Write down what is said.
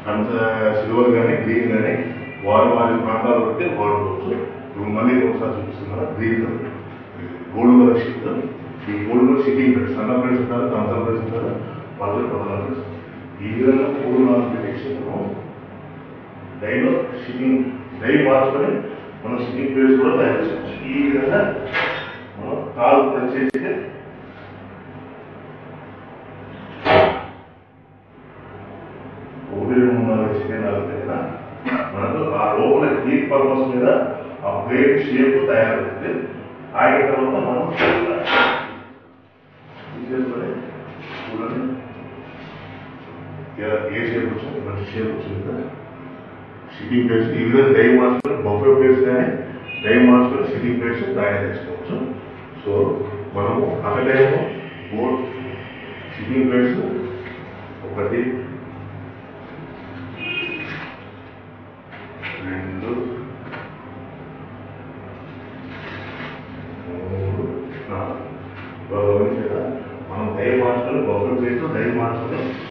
కంచ silver కానీ green కానీ వారు వారి ప్రాంతాలు బట్టి వాడుకోవచ్చు ఇప్పుడు మళ్ళీ ఒకసారి చూపిస్తున్నారు green colour gold colour sheet ఈ గోల్డ్ కలర్ షీటింగ్ ప్లేట్స్ సన్న ప్లేట్స్ ఉంటారు కంచం ప్లేట్స్ ఉంటారు పదవి పదహారు ప్లేట్స్ ఈ విధంగా మూడు నాలుగు పెట్టేసి మనం డైలో షిప్పింగ్ డై మార్చుకొని మనం షిప్పింగ్ ప్లేస్ కూడా తయారు చేసుకోవచ్చు ఈ విధంగా మనం కాలు ప్రెస్ చేస్తే ఒకటి రెండు మూడు నాలుగు చికెన్ నాలుగు దగ్గర మనకు ఆ లోపల హీట్ పర్పస్ మీద ఆ ప్లేట్ షేప్ తయారవుతుంది ఆగిన తర్వాత మనం తీసేసుకొని చూడండి ఏ- ఏ షేప్ వచ్చింది మంచి షేప్ వచ్చింది కదా సిట్టింగ్ ప్లేస్ ఈ విధంగా డై మార్చుకొని బఫే ప్లేస్ కానీ డై మార్చుకొని సిట్టింగ్ ప్లేస్ తయారు చేసుకోవచ్చు సో మనము అక్కడేమో బోర్డ్ సిట్టింగ్ ప్లేస్ ఒకటి రెండు మూడు నాలుగు గమనించారా మనం డై మార్చుకొని బఫే ప్లేస్ డై మార్చుకొని